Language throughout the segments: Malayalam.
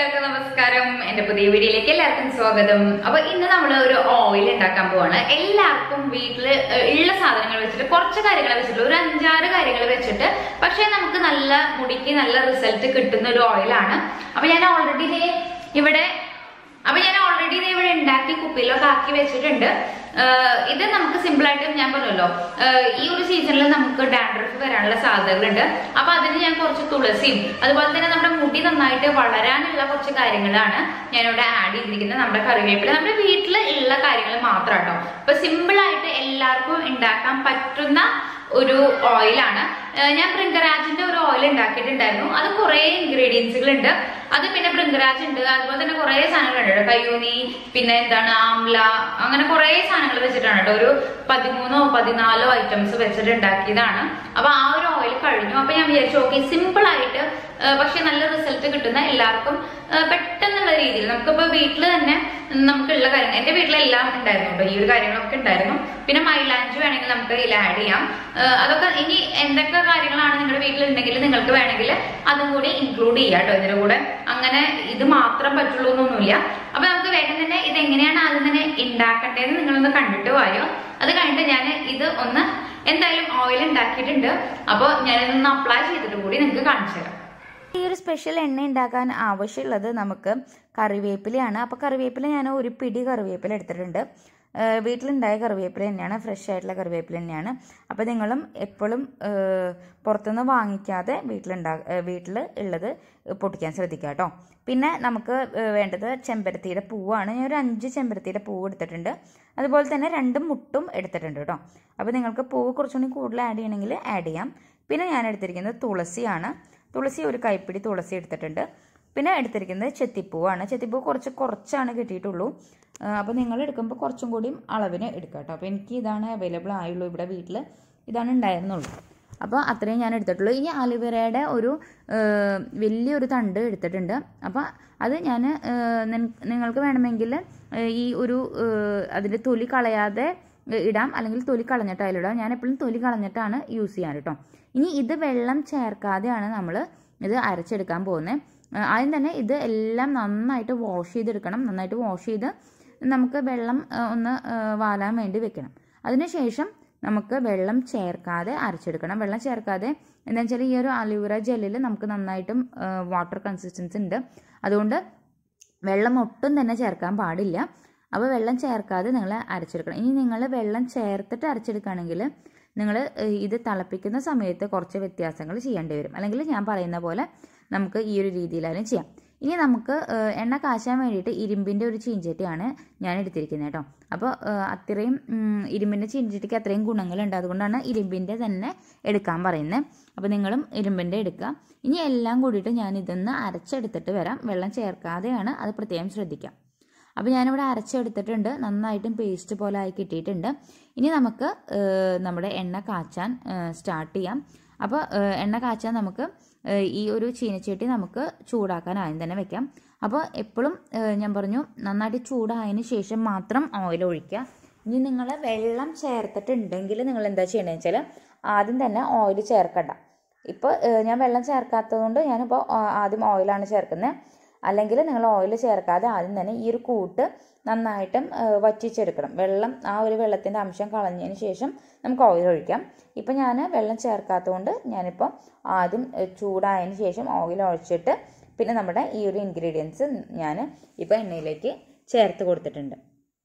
എല്ലാവർക്കും നമസ്കാരം എന്റെ പുതിയ വീഡിയോയിലേക്ക് എല്ലാവർക്കും സ്വാഗതം അപ്പൊ ഇന്ന് നമ്മൾ ഒരു ഓയിൽ ഉണ്ടാക്കാൻ പോവാണ് എല്ലാവർക്കും വീട്ടിൽ ഉള്ള സാധനങ്ങൾ വെച്ചിട്ട് കുറച്ച് കാര്യങ്ങൾ വെച്ചിട്ട് ഒരു അഞ്ചാറ് കാര്യങ്ങൾ വെച്ചിട്ട് പക്ഷെ നമുക്ക് നല്ല മുടിക്ക് നല്ല റിസൾട്ട് കിട്ടുന്ന ഒരു ഓയിലാണ് അപ്പൊ ഞാൻ ഓൾറെഡി ഇവിടെ അപ്പൊ ഞാൻ ഓൾറെഡി ഇത് ഇവിടെ ഉണ്ടാക്കി കുപ്പിയിലൊക്കെ ആക്കി വെച്ചിട്ടുണ്ട് ആഹ് ഇത് നമുക്ക് സിമ്പിൾ ആയിട്ട് ഞാൻ പറഞ്ഞല്ലോ ആഹ് ഈ ഒരു സീസണിൽ നമുക്ക് ഡാൻഡ്രഫ് വരാനുള്ള സാധ്യതകളുണ്ട് അപ്പൊ അതിന് ഞാൻ കുറച്ച് തുളസിയും അതുപോലെ തന്നെ നമ്മുടെ മുടി നന്നായിട്ട് വളരാനുള്ള കുറച്ച് കാര്യങ്ങളാണ് ഞാനിവിടെ ആഡ് ചെയ്തിരിക്കുന്നത് നമ്മുടെ കറിവേപ്പില നമ്മുടെ വീട്ടിൽ ഉള്ള കാര്യങ്ങൾ മാത്രം കേട്ടോ അപ്പൊ സിമ്പിൾ ആയിട്ട് എല്ലാവർക്കും ഉണ്ടാക്കാൻ പറ്റുന്ന ഒരു ഓയിലാണ് ഞാൻ ബൃങ്കരാജിന്റെ ഒരു ഓയിൽ ഉണ്ടാക്കിയിട്ടുണ്ടായിരുന്നു അത് കുറെ ഇൻഗ്രീഡിയൻസുകൾ ഉണ്ട് അത് പിന്നെ ബൃങ്കരാജ് ഉണ്ട് അതുപോലെ തന്നെ കുറെ സാധനങ്ങളുണ്ട് കേട്ടോ കയ്യൂനി പിന്നെ എന്താണ് ആംല അങ്ങനെ കുറെ സാധനങ്ങൾ വെച്ചിട്ടാണ് കേട്ടോ ഒരു പതിമൂന്നോ പതിനാലോ ഐറ്റംസ് വെച്ചിട്ട് ഉണ്ടാക്കിയതാണ് അപ്പൊ ആ ഒരു ഓയിൽ കഴിഞ്ഞു അപ്പൊ ഞാൻ വിചാരിച്ചു ഓക്കെ സിമ്പിൾ ആയിട്ട് ആ, പക്ഷെ നല്ല റിസൾട്ട് കിട്ടുന്ന എല്ലാവർക്കും ആ, പെട്ടെന്നുള്ള രീതിയിൽ നമുക്കിപ്പോ വീട്ടിൽ തന്നെ നമുക്കുള്ള കാര്യങ്ങൾ എന്റെ വീട്ടിലെല്ലാം ഉണ്ടായിരുന്നു കേട്ടോ ഈ ഒരു കാര്യങ്ങളൊക്കെ ഉണ്ടായിരുന്നു പിന്നെ മൈലാഞ്ചി വേണമെങ്കിൽ നമുക്ക് ഇതിൽ ആഡ് ചെയ്യാം ആ, അതൊക്കെ ഇനി എന്തൊക്കെ കാര്യങ്ങളാണ് നിങ്ങളുടെ വീട്ടിലുണ്ടെങ്കിൽ നിങ്ങൾക്ക് വേണമെങ്കിൽ അതും കൂടി ഇൻക്ലൂഡ് ചെയ്യാം കേട്ടോ ഇതിന്റെ കൂടെ അങ്ങനെ ഇത് മാത്രം പറ്റുള്ളൂ എന്നൊന്നുമില്ല അപ്പൊ നമുക്ക് വേഗം തന്നെ ഇത് എങ്ങനെയാണ് ആദ്യം തന്നെ ഉണ്ടാക്കേണ്ടതെന്ന് നിങ്ങളൊന്ന് കണ്ടിട്ട് വായോ അത് കഴിഞ്ഞിട്ട് ഞാൻ ഇത് ഒന്ന് എന്തായാലും ഓയിൽ ഉണ്ടാക്കിയിട്ടുണ്ട് അപ്പോൾ ഞാനിതൊന്ന് അപ്ലൈ ചെയ്തിട്ട് കൂടി നിങ്ങൾക്ക് കാണിച്ചു തരാം ഈ ഒരു സ്പെഷ്യൽ എണ്ണ ഉണ്ടാക്കാൻ ആവശ്യമുള്ളത് നമുക്ക് കറിവേപ്പിലയാണ് അപ്പോൾ കറിവേപ്പില ഞാൻ ഒരു പിടി കറിവേപ്പില എടുത്തിട്ടുണ്ട് ഏഹ് വീട്ടിലുണ്ടായ കറിവേപ്പില തന്നെയാണ് ഫ്രഷ് ആയിട്ടുള്ള കറിവേപ്പില തന്നെയാണ് അപ്പോൾ നിങ്ങളും എപ്പോഴും ഏഹ് പുറത്തുനിന്ന് വാങ്ങിക്കാതെ വീട്ടിലുണ്ടാ ഏഹ് വീട്ടിൽ ഉള്ളത് പൊട്ടിക്കാൻ ശ്രദ്ധിക്കുക കേട്ടോ പിന്നെ നമുക്ക് ഏഹ് വേണ്ടത് ചെമ്പരത്തിയുടെ പൂവാണ് ഞാൻ ഒരു അഞ്ച് ചെമ്പരത്തിയുടെ പൂവ് എടുത്തിട്ടുണ്ട് അതുപോലെ തന്നെ രണ്ട് മുട്ടും എടുത്തിട്ടുണ്ട് കേട്ടോ അപ്പോൾ നിങ്ങൾക്ക് പൂവ് കുറച്ചുകൂടി കൂടുതൽ ആഡ് ചെയ്യണമെങ്കിൽ ആഡ് ചെയ്യാം പിന്നെ ഞാൻ എടുത്തിരിക്കുന്നത് തുളസിയാണ് തുളസി ഒരു കൈപ്പിടി തുളസി എടുത്തിട്ടുണ്ട് പിന്നെ എടുത്തിരിക്കുന്നത് ചെത്തിപ്പൂവാണ് ചെത്തിപ്പൂ കുറച്ച് കുറച്ചാണ് കിട്ടിയിട്ടുള്ളൂ അപ്പോൾ നിങ്ങൾ എടുക്കുമ്പോൾ കുറച്ചും കൂടിയും അളവിന് എടുക്കുക കേട്ടോ അപ്പോൾ എനിക്ക് ഇതാണ് അവൈലബിൾ ആയുള്ളൂ ഇവിടെ വീട്ടിൽ ഇതാണ് ഉണ്ടായിരുന്നുള്ളൂ അപ്പോൾ അത്രയും ഞാൻ എടുത്തിട്ടുള്ളൂ ഇനി ആലുവേരയുടെ ഒരു ആ, വലിയൊരു തണ്ട് എടുത്തിട്ടുണ്ട് അപ്പോൾ അത് ഞാൻ നിങ്ങൾക്ക് വേണമെങ്കിൽ ആ, ഈ ഒരു ആ, അതിൻ്റെ തൊലി കളയാതെ ഇടാം അല്ലെങ്കിൽ തൊലി കളഞ്ഞിട്ട് അതിലിടാം ഞാൻ എപ്പോഴും തൊലി കളഞ്ഞിട്ടാണ് യൂസ് ചെയ്യാൻ കേട്ടോ ഇനി ഇത് വെള്ളം ചേർക്കാതെയാണ് നമ്മൾ ഇത് അരച്ചെടുക്കാൻ പോകുന്നത് ആദ്യം തന്നെ ഇത് എല്ലാം നന്നായിട്ട് വാഷ് ചെയ്തെടുക്കണം നന്നായിട്ട് വാഷ് ചെയ്ത് നമുക്ക് വെള്ളം ആ, ഒന്ന് ആ, വാലാൻ വേണ്ടി വെക്കണം അതിനുശേഷം നമുക്ക് വെള്ളം ചേർക്കാതെ അരച്ചെടുക്കണം വെള്ളം ചേർക്കാതെ എന്താ വെച്ചാൽ ഈ ഒരു അലൂറ ജെല്ലിൽ നമുക്ക് നന്നായിട്ടും വാട്ടർ കൺസിസ്റ്റൻസി ഉണ്ട് അതുകൊണ്ട് വെള്ളം ഒട്ടും തന്നെ ചേർക്കാൻ പാടില്ല അപ്പോൾ വെള്ളം ചേർക്കാതെ നിങ്ങൾ അരച്ചെടുക്കണം ഇനി നിങ്ങൾ വെള്ളം ചേർത്തിട്ട് അരച്ചെടുക്കുകയാണെങ്കിൽ നിങ്ങൾ ഇത് തിളപ്പിക്കുന്ന സമയത്ത് കുറച്ച് വ്യത്യാസങ്ങൾ ചെയ്യേണ്ടി വരും അല്ലെങ്കിൽ ഞാൻ പറയുന്ന പോലെ നമുക്ക് ഈ ഒരു രീതിയിലായാലും ചെയ്യാം ഇനി നമുക്ക് ഏഹ്, എണ്ണ കാച്ചാൻ വേണ്ടിയിട്ട് ഇരുമ്പിൻ്റെ ഒരു ചീഞ്ചട്ടിയാണ് ഞാൻ എടുത്തിരിക്കുന്നത് കേട്ടോ അപ്പോൾ ഏഹ്, അത്രയും ഉം, ഇരുമ്പിൻ്റെ ചീഞ്ചട്ടിക്ക് അത്രയും ഗുണങ്ങളുണ്ട് അതുകൊണ്ടാണ് ഇരുമ്പിൻ്റെ തന്നെ എടുക്കാൻ പറയുന്നത് അപ്പോൾ നിങ്ങളും ഇരുമ്പിൻ്റെ എടുക്കുക ഇനി എല്ലാം കൂടിയിട്ട് ഞാൻ ഇതൊന്ന് അരച്ചെടുത്തിട്ട് വരാം വെള്ളം ചേർക്കാതെയാണ് അത് പ്രത്യേകം ശ്രദ്ധിക്കാം അപ്പോൾ ഞാനിവിടെ അരച്ചെടുത്തിട്ടുണ്ട് നന്നായിട്ടും പേസ്റ്റ് പോലെ ആയി കിട്ടിയിട്ടുണ്ട് ഇനി നമുക്ക് ഏഹ്, നമ്മുടെ എണ്ണ കാച്ചാൻ സ്റ്റാർട്ട് ചെയ്യാം അപ്പോൾ ഏഹ്, എണ്ണ കാച്ചാൻ നമുക്ക് ഏഹ്, ഈ ഒരു ചീനച്ചട്ടി നമുക്ക് ചൂടാക്കാൻ ആദ്യം തന്നെ വെക്കാം അപ്പോൾ എപ്പോഴും ഏഹ്, ഞാൻ പറഞ്ഞു നന്നായിട്ട് ചൂടായതിന് ശേഷം മാത്രം ഓയിൽ ഒഴിക്കുക ഇനി നിങ്ങൾ വെള്ളം ചേർത്തിട്ടുണ്ടെങ്കിൽ നിങ്ങൾ എന്താ ചെയ്യണമെന്ന് വെച്ചാൽ ആദ്യം തന്നെ ഓയിൽ ചേർക്കണ്ട ഇപ്പോൾ ഞാൻ വെള്ളം ചേർക്കാത്തതുകൊണ്ട് ഞാനിപ്പോൾ ആ- ആദ്യം ഓയിലാണ് ചേർക്കുന്നത് അല്ലെങ്കിൽ നിങ്ങൾ ഓയിൽ ചേർക്കാതെ ആദ്യം തന്നെ ഈ ഒരു കൂട്ട് നന്നായിട്ടും ആ, വറ്റിച്ചെടുക്കണം വെള്ളം ആ ഒരു വെള്ളത്തിൻ്റെ അംശം കളഞ്ഞതിന് ശേഷം നമുക്ക് ഓയിൽ ഒഴിക്കാം ഇപ്പം ഞാൻ വെള്ളം ചേർക്കാത്തതുകൊണ്ട് ഞാനിപ്പോൾ ആദ്യം ഏ, ചൂടായതിന് ശേഷം ഓയിൽ ഒഴിച്ചിട്ട് പിന്നെ നമ്മുടെ ഈ ഒരു ഇൻഗ്രീഡിയൻസ് ഞാൻ ഇപ്പോൾ എണ്ണയിലേക്ക് ചേർത്ത് കൊടുത്തിട്ടുണ്ട്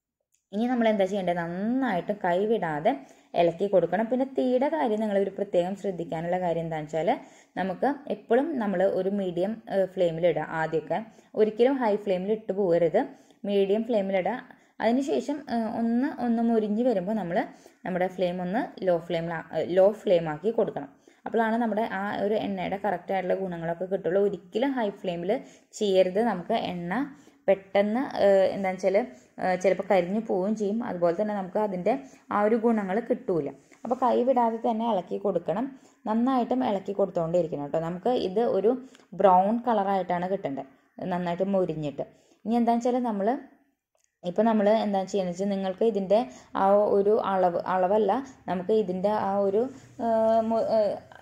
ഇനി നമ്മൾ എന്താ ചെയ്യേണ്ടത് നന്നായിട്ട് കൈവിടാതെ ഇളക്കി കൊടുക്കണം പിന്നെ തീയുടെ കാര്യം നിങ്ങൾ ഒരു പ്രത്യേകം ശ്രദ്ധിക്കാനുള്ള കാര്യം എന്താണെന്ന് വെച്ചാൽ നമുക്ക് എപ്പോഴും നമ്മൾ ഒരു മീഡിയം ഫ്ലെയിമിലിടുക ആദ്യമൊക്കെ ഒരിക്കലും ഹൈ ഫ്ലെയിമിൽ ഇട്ട് പോകരുത് മീഡിയം ഫ്ലെയിമിലിടുക അതിനുശേഷം ഏഹ്, ഒന്ന് ഒന്ന് മുരിഞ്ഞ് വരുമ്പോൾ നമ്മൾ നമ്മുടെ ഫ്ലെയിം ഒന്ന് ലോ ഫ്ലെയിമിൽ ലോ ഫ്ലെയിം ആക്കി കൊടുക്കണം അപ്പോഴാണ് നമ്മുടെ ആ ഒരു എണ്ണയുടെ കറക്റ്റ് ആയിട്ടുള്ള ഗുണങ്ങളൊക്കെ കിട്ടുള്ളൂ ഒരിക്കലും ഹൈ ഫ്ലെയിമിൽ ചെയ്യരുത് നമുക്ക് എണ്ണ പെട്ടെന്ന് ഏഹ്, എന്താണെന്ന് വെച്ചാൽ ചിലപ്പോൾ കരിഞ്ഞു പോവുകയും ചെയ്യും അതുപോലെ തന്നെ നമുക്ക് അതിൻ്റെ ആ ഒരു ഗുണങ്ങൾ കിട്ടൂല അപ്പോൾ കൈ വിടാതെ തന്നെ ഇളക്കി കൊടുക്കണം നന്നായിട്ടും ഇളക്കി കൊടുത്തുകൊണ്ടേയിരിക്കണം കേട്ടോ നമുക്ക് ഇത് ഒരു ബ്രൗൺ കളറായിട്ടാണ് കിട്ടേണ്ടത് നന്നായിട്ട് മൊരിഞ്ഞിട്ട് ഇനി എന്താണെന്ന് വെച്ചാൽ നമ്മൾ ഇപ്പോൾ നമ്മൾ എന്താ ചെയ്യുന്നത് വെച്ചാൽ നിങ്ങൾക്ക് ഇതിൻ്റെ ആ ഒരു അളവ് അളവല്ല നമുക്ക് ഇതിൻ്റെ ആ ഒരു ആ, മു- ആ,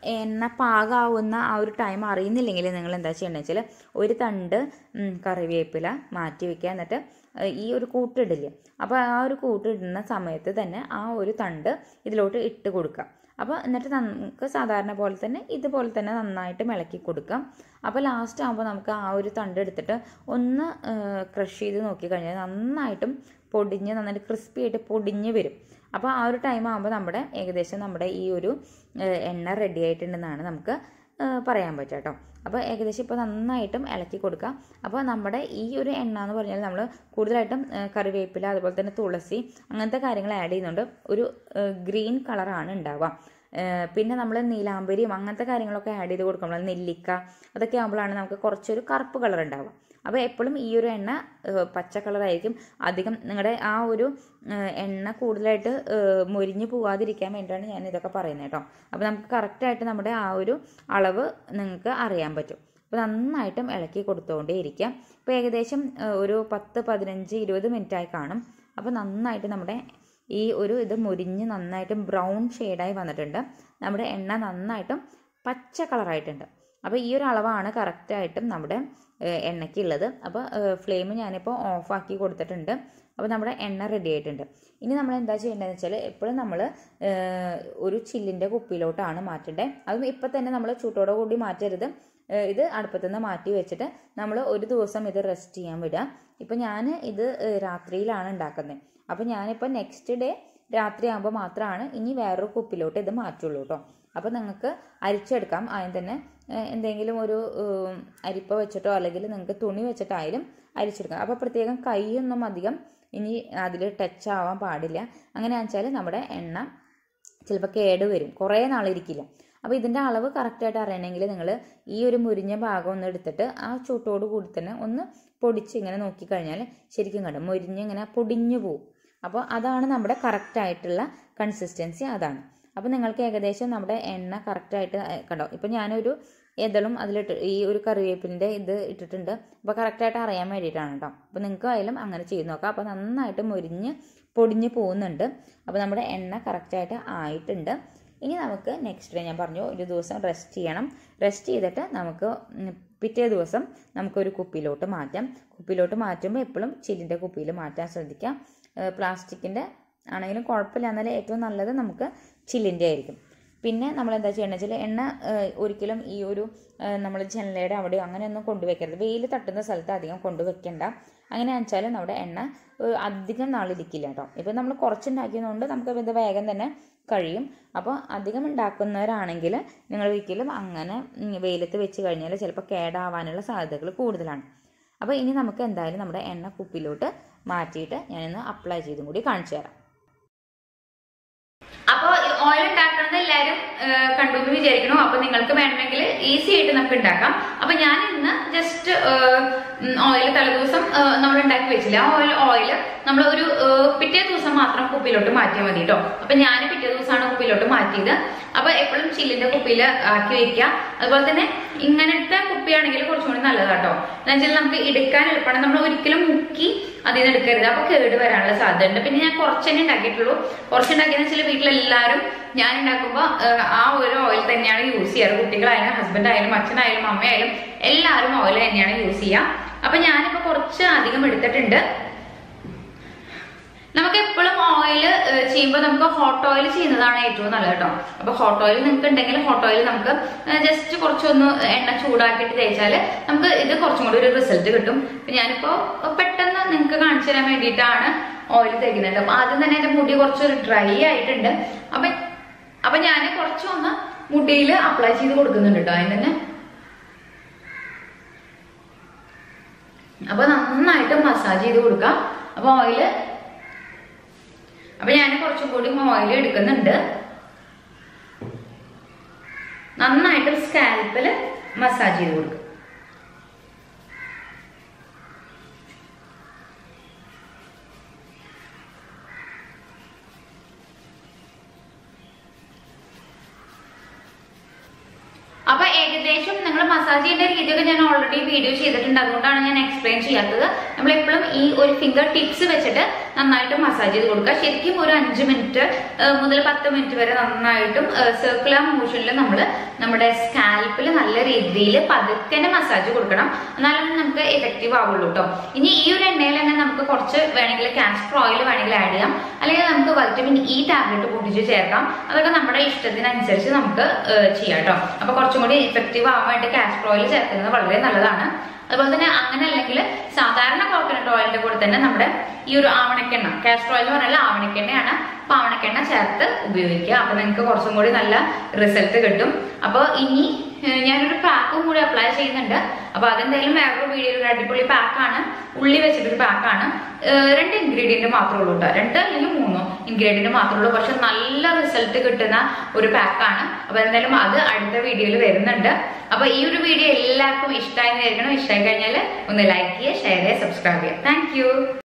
എണ്ണ പാകാവുന്ന ആ ഒരു ടൈം അറിയുന്നില്ലെങ്കിൽ നിങ്ങൾ എന്താ ചെയ്യേണ്ടത് വെച്ചാൽ ഒരു തണ്ട് ഉം, കറിവേപ്പില മാറ്റി വെക്കുക എന്നിട്ട് ഏഹ്, ഈ ഒരു കൂട്ടിടില്ലേ അപ്പോൾ ആ ഒരു കൂട്ടിടുന്ന സമയത്ത് തന്നെ ആ ഒരു തണ്ട് ഇതിലോട്ട് ഇട്ട് കൊടുക്കുക അപ്പോൾ എന്നിട്ട് നമുക്ക് സാധാരണ പോലെ തന്നെ ഇതുപോലെ തന്നെ നന്നായിട്ട് ഇളക്കി കൊടുക്കാം അപ്പോൾ ലാസ്റ്റ് ആകുമ്പോൾ നമുക്ക് ആ ഒരു തണ്ട് എടുത്തിട്ട് ഒന്ന് ക്രഷ് ചെയ്ത് നോക്കിക്കഴിഞ്ഞാൽ നന്നായിട്ടും പൊടിഞ്ഞ് നന്നായിട്ട് ക്രിസ്പി ആയിട്ട് പൊടിഞ്ഞ് വരും അപ്പോൾ ആ ഒരു ടൈം ആകുമ്പോൾ നമ്മുടെ ഏകദേശം നമ്മുടെ ഈ ഒരു ഏഹ്, എണ്ണ റെഡി ആയിട്ടുണ്ടെന്നാണ് നമുക്ക് ഏഹ്, പറയാൻ പറ്റുക കേട്ടോ അപ്പോൾ ഏകദേശം ഇപ്പോൾ നന്നായിട്ടും ഇളക്കി കൊടുക്കുക അപ്പോൾ നമ്മുടെ ഈ ഒരു എണ്ണ എന്ന് പറഞ്ഞാൽ നമ്മൾ കൂടുതലായിട്ടും ഏഹ്, കറിവേപ്പില അതുപോലെ തന്നെ തുളസി അങ്ങനത്തെ കാര്യങ്ങൾ ആഡ് ചെയ്യുന്നുണ്ട് ഒരു ഗ്രീൻ കളറാണ് ഉണ്ടാവുക ഏഹ്, പിന്നെ നമ്മൾ നീലാമ്പരിയും അങ്ങനത്തെ കാര്യങ്ങളൊക്കെ ആഡ് ചെയ്ത് കൊടുക്കുമ്പോൾ നെല്ലിക്ക അതൊക്കെ ആകുമ്പോഴാണ് നമുക്ക് കുറച്ചൊരു കറുപ്പ് കളർ ഉണ്ടാവുക അപ്പോൾ എപ്പോഴും ഈ ഒരു എണ്ണ ഏഹ്, പച്ച കളറായിരിക്കും അധികം നിങ്ങളുടെ ആ ഒരു ഏഹ്, എണ്ണ കൂടുതലായിട്ട് ഏഹ്, മൊരിഞ്ഞ് പോവാതിരിക്കാൻ വേണ്ടിയിട്ടാണ് ഞാൻ ഇതൊക്കെ പറയുന്നത് കേട്ടോ അപ്പോൾ നമുക്ക് കറക്റ്റായിട്ട് നമ്മുടെ ആ ഒരു അളവ് നിങ്ങൾക്ക് അറിയാൻ പറ്റും അപ്പോൾ നന്നായിട്ടും ഇളക്കി കൊടുത്തുകൊണ്ടേ ഇരിക്കാം ഇപ്പോൾ ഏകദേശം ഏഹ്, ഒരു പത്ത് പതിനഞ്ച് ഇരുപത് മിനിറ്റായി കാണും അപ്പോൾ നന്നായിട്ട് നമ്മുടെ ഈ ഒരു ഇത് മുരിഞ്ഞ് നന്നായിട്ടും ബ്രൗൺ ഷെയ്ഡായി വന്നിട്ടുണ്ട് നമ്മുടെ എണ്ണ നന്നായിട്ടും പച്ച കളറായിട്ടുണ്ട് അപ്പോൾ ഈ ഒരു അളവാണ് കറക്റ്റായിട്ടും നമ്മുടെ ഏഹ്, എണ്ണയ്ക്കുള്ളത് അപ്പോൾ ഫ്ലെയിം ഞാനിപ്പോൾ ഓഫാക്കി കൊടുത്തിട്ടുണ്ട് അപ്പോൾ നമ്മുടെ എണ്ണ റെഡി ആയിട്ടുണ്ട് ഇനി നമ്മൾ എന്താ ചെയ്യേണ്ടതെന്ന് വെച്ചാൽ എപ്പോഴും നമ്മൾ ഒരു ചില്ലിൻ്റെ കുപ്പിയിലോട്ടാണ് മാറ്റേണ്ടത് അതും ഇപ്പം തന്നെ നമ്മൾ ചൂട്ടോടെ കൂടി മാറ്റരുത് ഏഹ്, ഇത് അടുപ്പത്തു നിന്ന് മാറ്റി വെച്ചിട്ട് നമ്മൾ ഒരു ദിവസം ഇത് റെസ്റ്റ് ചെയ്യാൻ വിടുക ഇപ്പം ഞാൻ ഇത് ഏഹ്, രാത്രിയിലാണ് ഉണ്ടാക്കുന്നത് അപ്പോൾ ഞാനിപ്പോൾ നെക്സ്റ്റ് ഡേ രാത്രി ആകുമ്പോൾ മാത്രമാണ് ഇനി വേറൊരു കുപ്പിലോട്ട് ഇത് മാറ്റുള്ളൂ കേട്ടോ അപ്പോൾ നിങ്ങൾക്ക് അരിച്ചെടുക്കാം ആദ്യം തന്നെ ഏഹ്, എന്തെങ്കിലും ഒരു ഉം, അരിപ്പ വെച്ചിട്ടോ അല്ലെങ്കിൽ നിങ്ങൾക്ക് തുണി വെച്ചിട്ടായാലും അരിച്ചെടുക്കാം അപ്പോൾ പ്രത്യേകം കൈയൊന്നും അധികം ഇനി അതിൽ ടച്ച് ആവാൻ പാടില്ല അങ്ങനെയാണെന്ന് വെച്ചാൽ നമ്മുടെ എണ്ണ ചിലപ്പോൾ കേട് വരും കുറേ നാളിരിക്കില്ല അപ്പോൾ ഇതിൻ്റെ അളവ് കറക്റ്റായിട്ട് അറിയണമെങ്കിൽ നിങ്ങൾ ഈ ഒരു മുരിഞ്ഞ ഭാഗം ഒന്ന് എടുത്തിട്ട് ആ ചൂട്ടോട് കൂടി തന്നെ ഒന്ന് പൊടിച്ച് ഇങ്ങനെ നോക്കിക്കഴിഞ്ഞാൽ ശരിക്കും കണ്ടോ മുരിഞ്ഞ് ഇങ്ങനെ പൊടിഞ്ഞു പോവും അപ്പോൾ അതാണ് നമ്മുടെ കറക്റ്റായിട്ടുള്ള കൺസിസ്റ്റൻസി അതാണ് അപ്പോൾ നിങ്ങൾക്ക് ഏകദേശം നമ്മുടെ എണ്ണ കറക്റ്റായിട്ട് കണ്ടോ ഇപ്പോൾ ഞാനൊരു ഏതളും അതിലിട്ട് ഈ ഒരു കറിവേപ്പിൻ്റെ ഇത് ഇട്ടിട്ടുണ്ട് അപ്പോൾ കറക്റ്റായിട്ട് അറിയാൻ വേണ്ടിയിട്ടാണ് കേട്ടോ അപ്പോൾ നിങ്ങൾക്ക് ആയാലും അങ്ങനെ ചെയ്ത് നോക്കാം അപ്പോൾ നന്നായിട്ട് മുരിഞ്ഞ് പൊടിഞ്ഞ് പോകുന്നുണ്ട് അപ്പോൾ നമ്മുടെ എണ്ണ കറക്റ്റായിട്ട് ആയിട്ടുണ്ട് ഇനി നമുക്ക് നെക്സ്റ്റ് ഡേ ഞാൻ പറഞ്ഞു ഒരു ദിവസം റെസ്റ്റ് ചെയ്യണം റെസ്റ്റ് ചെയ്തിട്ട് നമുക്ക് ഉം, പിറ്റേ ദിവസം നമുക്കൊരു കുപ്പിയിലോട്ട് മാറ്റാം കുപ്പിയിലോട്ട് മാറ്റുമ്പോൾ എപ്പോഴും ചില്ലിൻ്റെ കുപ്പിയിൽ മാറ്റാൻ ശ്രദ്ധിക്കാം പ്ലാസ്റ്റിക്കിൻ്റെ ആണെങ്കിലും കുഴപ്പമില്ല എന്നാലും ഏറ്റവും നല്ലത് നമുക്ക് ചില്ലിൻ്റെ ആയിരിക്കും പിന്നെ നമ്മൾ എന്താ ചെയ്യണമെന്ന് വെച്ചാൽ എണ്ണ ഏഹ്, ഒരിക്കലും ഈ ഒരു നമ്മൾ ജനലയുടെ അവിടെയോ അങ്ങനെയൊന്നും കൊണ്ടുവയ്ക്കരുത് വെയിൽ തട്ടുന്ന സ്ഥലത്ത് അധികം കൊണ്ടുവയ്ക്കണ്ട അങ്ങനെയാണെന്ന് വെച്ചാൽ നമ്മുടെ എണ്ണ ഏഹ്, അധികം നാളിരിക്കില്ല കേട്ടോ ഇപ്പം നമ്മൾ കുറച്ചുണ്ടാക്കിയതുകൊണ്ട് നമുക്ക് ഇത് വേഗം തന്നെ കഴിയും അപ്പോൾ അധികം ഉണ്ടാക്കുന്നവരാണെങ്കിൽ നിങ്ങൾ ഒരിക്കലും അങ്ങനെ ഉം, വെയിലത്ത് വെച്ച് കഴിഞ്ഞാൽ ചിലപ്പോൾ കേടാവാനുള്ള സാധ്യതകൾ കൂടുതലാണ് അപ്പോൾ ഇനി നമുക്ക് എന്തായാലും നമ്മുടെ എണ്ണ കുപ്പിയിലോട്ട് മാറ്റിയിട്ട് ഞാനൊന്ന് അപ്ലൈ ചെയ്തും കൂടി കാണിച്ചു തരാം അപ്പൊ ഓയിൽ ഉണ്ടാക്കുന്നത് എല്ലാവരും കണ്ടു എന്ന് വിചാരിക്കണു അപ്പൊ നിങ്ങൾക്ക് വേണമെങ്കിൽ ഈസി ആയിട്ട് നമുക്ക് ഉണ്ടാക്കാം അപ്പൊ ഞാൻ ഇന്ന് ജസ്റ്റ് ഓയിൽ തലേദിവസം നമ്മൾ ഉണ്ടാക്കി വെച്ചില്ല ആ ഓയിൽ ഓയിൽ നമ്മൾ ഒരു ഏഹ്, പിറ്റേ ദിവസം മാത്രം കുപ്പിയിലോട്ട് മാറ്റിയാൽ മതി കേട്ടോ അപ്പൊ ഞാൻ പിറ്റേ ദിവസമാണ് കുപ്പിയിലോട്ട് മാറ്റിയത് അപ്പൊ എപ്പോഴും ചില്ലിന്റെ കുപ്പിയിൽ ആക്കി വെക്കുക അതുപോലെ തന്നെ ഇങ്ങനത്തെ കുപ്പിയാണെങ്കിൽ കുറച്ചും കൂടി നല്ലതാട്ടോ എന്ന് വെച്ചാൽ നമുക്ക് എടുക്കാൻ എളുപ്പമാണ് നമ്മൾ ഒരിക്കലും മുക്കി അതിൽ നിന്ന് എടുക്കരുത് അപ്പൊ കേട് വരാനുള്ള സാധ്യത ഉണ്ട് പിന്നെ ഞാൻ കുറച്ചെന്നെ ഉണ്ടാക്കിയിട്ടുള്ളൂ കുറച്ചുണ്ടാക്കിയെന്ന് വെച്ചാൽ വീട്ടിലെല്ലാവരും ഞാൻ ഉണ്ടാക്കുമ്പോൾ ആ ഒരു ഓയിൽ തന്നെയാണ് യൂസ് ചെയ്യാറ് കുട്ടികളായാലും ഹസ്ബൻഡ് ആയാലും അച്ഛനായാലും അമ്മയായാലും എല്ലാവരും ഓയിൽ തന്നെയാണ് യൂസ് ചെയ്യുക അപ്പൊ ഞാനിപ്പോ കുറച്ച് അധികം എടുത്തിട്ടുണ്ട് നമുക്ക് എപ്പോഴും ഓയിൽ ചെയ്യുമ്പോൾ നമുക്ക് ഹോട്ട് ഓയിൽ ചെയ്യുന്നതാണ് ഏറ്റവും നല്ലത് കേട്ടോ അപ്പൊ ഹോട്ട് ഓയിൽ നിങ്ങൾക്ക് ഉണ്ടെങ്കിൽ ഹോട്ട് ഓയിൽ നമുക്ക് ജസ്റ്റ് കുറച്ചൊന്ന് എണ്ണ ചൂടാക്കിയിട്ട് തേച്ചാൽ നമുക്ക് ഇത് കുറച്ചും കൂടി ഒരു റിസൾട്ട് കിട്ടും അപ്പൊ ഞാനിപ്പോ പെട്ടെന്ന് നിങ്ങൾക്ക് കാണിച്ചു തരാൻ വേണ്ടിയിട്ടാണ് ഓയിൽ തേക്കുന്നത് അപ്പൊ ആദ്യം തന്നെ എന്റെ മുടി കുറച്ചൊരു ഡ്രൈ ആയിട്ടുണ്ട് അപ്പൊ അപ്പൊ ഞാൻ കുറച്ചൊന്ന് മുടിയിൽ അപ്ലൈ ചെയ്ത് കൊടുക്കുന്നുണ്ട് കേട്ടോ അതിന് തന്നെ അപ്പൊ നന്നായിട്ട് മസാജ് ചെയ്ത് കൊടുക്കാം അപ്പൊ ഓയില് അപ്പൊ ഞാൻ കുറച്ചും കൂടി ഓയിൽ എടുക്കുന്നുണ്ട് നന്നായിട്ട് സ്കാൽപ്പിൽ മസാജ് ചെയ്ത് കൊടുക്കും അപ്പൊ ഏകദേശം നിങ്ങൾ മസാജ് ചെയ്യേണ്ട രീതിയൊക്കെ ഞാൻ ഓൾറെഡി വീഡിയോ ചെയ്തിട്ടുണ്ട് അതുകൊണ്ടാണ് ഞാൻ എക്സ്പ്ലെയിൻ ചെയ്യാത്തത് നമ്മൾ എപ്പോഴും ഈ ഒരു ഫിംഗർ ടിപ്സ് വെച്ചിട്ട് നന്നായിട്ട് മസാജ് ചെയ്ത് കൊടുക്കുക ശരിക്കും ഒരു അഞ്ച് മിനിറ്റ് മുതൽ പത്ത് മിനിറ്റ് വരെ നന്നായിട്ടും സർക്കുലർ മോഷനിൽ നമ്മൾ നമ്മുടെ സ്കാൽപ്പിൽ നല്ല രീതിയിൽ പതുക്കനെ മസാജ് കൊടുക്കണം എന്നാലും നമുക്ക് എഫക്റ്റീവ് ആവുള്ളൂ കേട്ടോ ഇനി ഈ ഒരു എണ്ണയിൽ തന്നെ നമുക്ക് കുറച്ച് വേണമെങ്കിൽ കാസ്റ്റർ ഓയിൽ വേണമെങ്കിൽ ആഡ് ചെയ്യാം അല്ലെങ്കിൽ നമുക്ക് വൈറ്റമിൻ ഇ ടാബ്ലറ്റ് പൊട്ടിച്ച് ചേർക്കാം അതൊക്കെ നമ്മുടെ ഇഷ്ടത്തിനനുസരിച്ച് നമുക്ക് ഏഹ്, ചെയ്യാം കേട്ടോ അപ്പൊ കുറച്ചും കൂടി ഇഫക്റ്റീവ് ആവാൻ വേണ്ടി കാസ്റ്റർ ഓയിൽ ചേർക്കുന്നത് വളരെ നല്ലതാണ് അതുപോലെ തന്നെ അങ്ങനെ അല്ലെങ്കിൽ സാധാരണ കോക്കനട്ട് ഓയിലിന്റെ കൂടെ തന്നെ നമ്മുടെ ഈ ഒരു ആവണക്കെണ്ണ കാസ്റ്റർ ഓയിൽ എന്ന് പറഞ്ഞാൽ ആവണക്കെണ്ണയാണ് അപ്പൊ ആവണക്കെണ്ണ ചേർത്ത് ഉപയോഗിക്കുക അപ്പൊ നിങ്ങൾക്ക് കുറച്ചും കൂടി നല്ല റിസൾട്ട് കിട്ടും അപ്പോൾ ഇനി ഏഹ്, ഞാനൊരു പാക്കും കൂടി അപ്ലൈ ചെയ്യുന്നുണ്ട് അപ്പൊ അതെന്തായാലും വേറൊരു വീഡിയോയിൽ ഒരു അടിപൊളി പാക്കാണ് ഉള്ളി വെച്ചിട്ടൊരു പാക്കാണ് രണ്ട് ഇൻഗ്രീഡിയന്റ് മാത്രമേ ഉള്ളൂ കേട്ടോ രണ്ട് അല്ലെങ്കിൽ മൂന്നോ ഇൻഗ്രീഡിയന്റ് മാത്രമേ ഉള്ളൂ പക്ഷെ നല്ല റിസൾട്ട് കിട്ടുന്ന ഒരു പാക്കാണ് അപ്പൊ എന്തായാലും അത് അടുത്ത വീഡിയോയിൽ വരുന്നുണ്ട് അപ്പൊ ഈ ഒരു വീഡിയോ എല്ലാവർക്കും ഇഷ്ടമായി വിചാരിക്കണം ഇഷ്ടമായി കഴിഞ്ഞാൽ ഒന്ന് ലൈക്ക് ചെയ്യുക ഷെയർ ചെയ്യുക സബ്സ്ക്രൈബ് ചെയ്യുക താങ്ക്